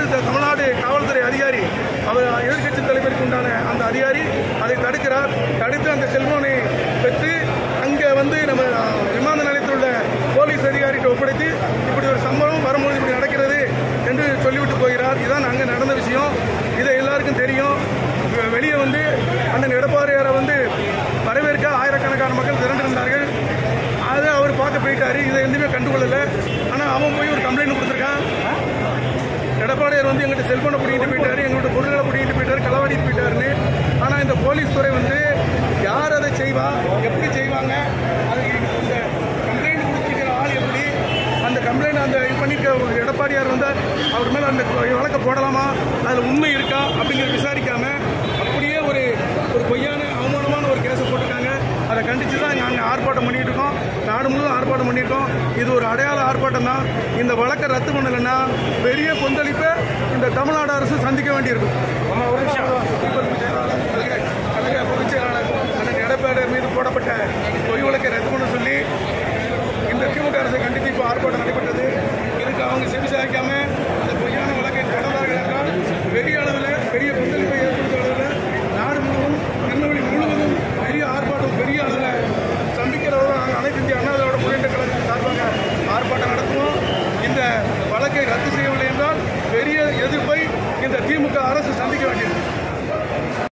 இந்த தமிழ்நாடு காவல்துறை அதிகாரி அவர் எதிர்க்கட்சி தலைவருக்கு உண்டான அந்த அதிகாரி அதை தடுக்கிறார் தடுத்து அந்த செல்போனை பெற்று அங்கே வந்து நம்ம விமான நிலையத்தில் உள்ள போலீஸ் அதிகாரிகிட்ட ஒப்படைத்து இப்படி ஒரு சம்பவம் வரும்போது இப்படி நடக்கிறது என்று சொல்லிவிட்டு போகிறார் இதுதான் அங்கே நடந்த விஷயம் இதை எல்லாருக்கும் தெரியும் வெ- வெளியே வந்து அண்ணன் எடப்பாடியாரை வந்து வரவேற்க ஆயிரக்கணக்கான மக்கள் திரண்டிருந்தார்கள் அதை அவர் பார்க்க போயிட்டாரு இதை எதுவுமே கண்டுகொள்ளல ஆனால் அவன் போய் ஒரு கம்ப்ளைண்ட் கொடுத்துருக்கான் எடப்பாடியார் வந்து எங்கிட்ட செல்போனை பிடிக்கிட்டு போயிட்டாரு எங்கள்கிட்ட பொருள்களை பிடிக்கிட்டு போயிட்டாரு களவாடிட்டு போயிட்டாருன்னு ஆனால் இந்த போலீஸ் துறை வந்து யார் அதை செய்வா எப்படி செய்வாங்க அதுக்கு இந்த கம்ப்ளைண்ட் கொடுத்துருக்கிற ஆள் எப்படி அந்த கம்ப்ளைண்ட் அந்த இது பண்ணிருக்க ஒரு எடப்பாடியார் வந்து அவர் மேலே அந்த வழக்கை போடலாமா அதில் உண்மை இருக்கா அப்படிங்கிறத விசாரிக்காம அப்படியே ஒரு ஒரு பொய்யான அவமானமான ஒரு கேஸை போட்டிருக்காங்க அதை கண்டித்து தான் நாங்கள் ஆர்ப்பாட்டம் பண்ணிட்டு இருக்கோம் நாடு முழுவதும் ஆர்ப்பாட்டம் பண்ணியிருக்கோம் இது ஒரு அடையாள ஆர்ப்பாட்டம் தான் இந்த வழக்கை ரத்து பண்ணலைன்னா பெரிய கொந்தளிப்பை இந்த தமிழ்நாடு அரசு சந்திக்க வேண்டியிருக்கும் ஒரு நிமிஷம் பொதுச் செயலாளர், கழக- கழக பொதுச் செயலாளர் அண்ணன் எடப்பாடி மீது போடப்பட்ட பொய் வழக்கை ரத்து பண்ண சொல்லி இந்த திமுக அரசை கண்டித்து இப்போ ஆர்ப்பாட்டம் நடக்கிறது